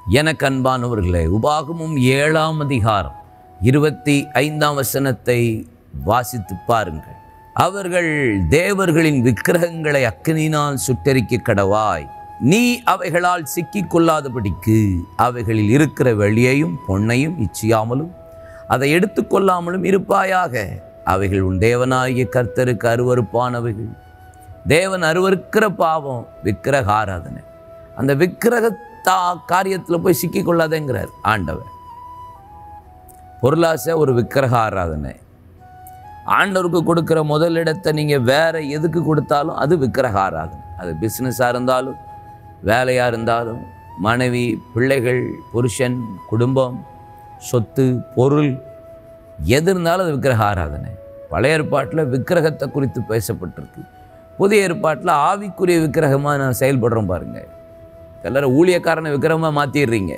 எனக்கு அன்பானவர்களே உபாகமும் ஏழாம் அதிகாரம் இருபத்தி ஐந்தாம் வசனத்தை வாசித்து பாருங்கள் அவர்கள் தேவர்களின் விக்கிரகங்களை அக்கினினால் சுட்டரிக்க கடவாய் நீ அவைகளால் சிக்கிக் கொள்ளாதபடிக்கு அவைகளில் இருக்கிற வெளியையும் பொன்னையும் இச்சியாமலும் அதை எடுத்துக்கொள்ளாமலும் இருப்பாயாக அவைகள் உன் தேவனாகிய கர்த்தருக்கு அருவருப்பானவைகள் தேவன் அருவருக்கிற பாவம் விக்கிரக ஆராதனை அந்த விக்கிரகத்தா காரியத்தில் போய் சிக்கிக் கொள்ளாதேங்கிறார் ஆண்டவர் பொருளாசை ஒரு விக்கிரக ஆராதனை ஆண்டவருக்கு கொடுக்குற முதல் இடத்தை நீங்கள் வேற எதுக்கு கொடுத்தாலும் அது விக்கிரக ஆராதனை அது பிஸ்னஸாக இருந்தாலும் வேலையாக இருந்தாலும் மனைவி பிள்ளைகள் புருஷன் குடும்பம் சொத்து பொருள் எது இருந்தாலும் அது விக்கிரக ஆராதனை பழைய ஏற்பாட்டில் விக்கிரகத்தை குறித்து பேசப்பட்டிருக்கு புதிய ஏற்பாட்டில் ஆவிக்குரிய விக்கிரகமாக நான் செயல்படுறோம் பாருங்க எல்லாரும் ஊழியக்காரனை விக்கிரகமாக மாற்றிடுறீங்க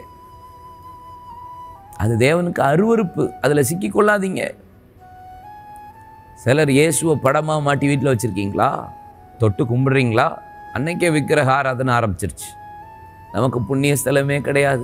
அது தேவனுக்கு அருவருப்பு அதில் சிக்கிக் கொள்ளாதீங்க சிலர் இயேசுவை படமாக மாட்டி வீட்டில் வச்சுருக்கீங்களா தொட்டு கும்பிடுறீங்களா அன்னைக்கே விக்கிரக ஆராதனை ஆரம்பிச்சிருச்சு நமக்கு புண்ணிய ஸ்தலமே கிடையாது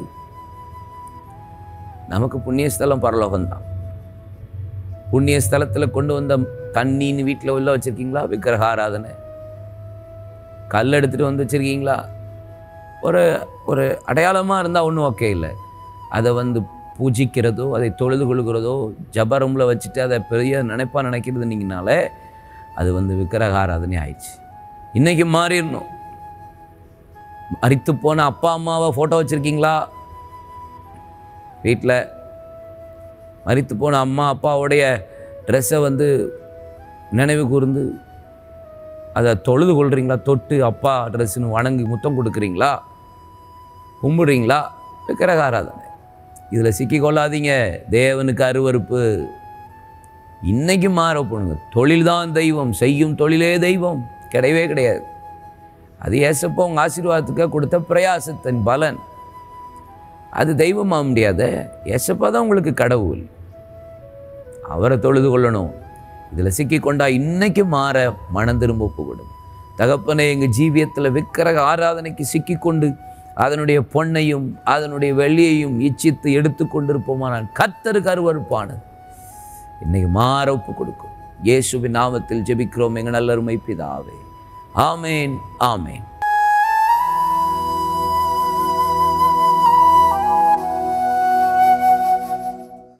நமக்கு புண்ணிய ஸ்தலம் பரலோகம்தான் புண்ணிய ஸ்தலத்தில் கொண்டு வந்த தண்ணின்னு வீட்டில் உள்ள வச்சுருக்கீங்களா விக்கிரக ஆராதனை கல் எடுத்துகிட்டு வந்து வச்சுருக்கீங்களா ஒரு ஒரு அடையாளமாக இருந்தால் ஒன்றும் ஓகே இல்லை அதை வந்து பூஜிக்கிறதோ அதை தொழுது கொள்கிறதோ ஜபரமில் வச்சுட்டு அதை பெரிய நினைப்பா நினைக்கிறது நீங்கனாலே அது வந்து விக்கிரக ஆராதனை ஆயிடுச்சு இன்றைக்கி மாறிடணும் மறித்து போன அப்பா அம்மாவை ஃபோட்டோ வச்சுருக்கீங்களா வீட்டில் மறித்து போன அம்மா அப்பாவுடைய ட்ரெஸ்ஸை வந்து நினைவு கூர்ந்து அதை தொழுது கொள்கிறீங்களா தொட்டு அப்பா ட்ரெஸ்ஸுன்னு வணங்கி முத்தம் கொடுக்குறீங்களா கும்பிடுறீங்களா விக்கிரக ஆராதனை இதில் சிக்கிக் கொள்ளாதீங்க தேவனுக்கு அருவருப்பு இன்னைக்கு மாற போணுங்க தொழில் தான் தெய்வம் செய்யும் தொழிலே தெய்வம் கிடையவே கிடையாது அது ஏசப்போ உங்கள் ஆசீர்வாதத்துக்காக கொடுத்த பிரயாசத்தின் பலன் அது தெய்வமாக முடியாத ஏசப்பா தான் உங்களுக்கு கடவுள் அவரை தொழுது கொள்ளணும் இதில் சிக்கிக்கொண்டா இன்னைக்கு மாற மனம் திரும்ப போகணும் தகப்பனே எங்கள் ஜீவியத்தில் விக்கிரக ஆராதனைக்கு சிக்கிக்கொண்டு அதனுடைய பொன்னையும் அதனுடைய வெள்ளியையும் இச்சித்து எடுத்து கொண்டிருப்போமானால் கத்தருக்கு அருவறுப்பானது இன்னைக்கு மாற ஒப்பு கொடுக்கும் இயேசுவின் நாமத்தில் ஜெபிக்கிறோம் எங்கள் நல்லருமை பிதாவே ஆமேன் ஆமேன்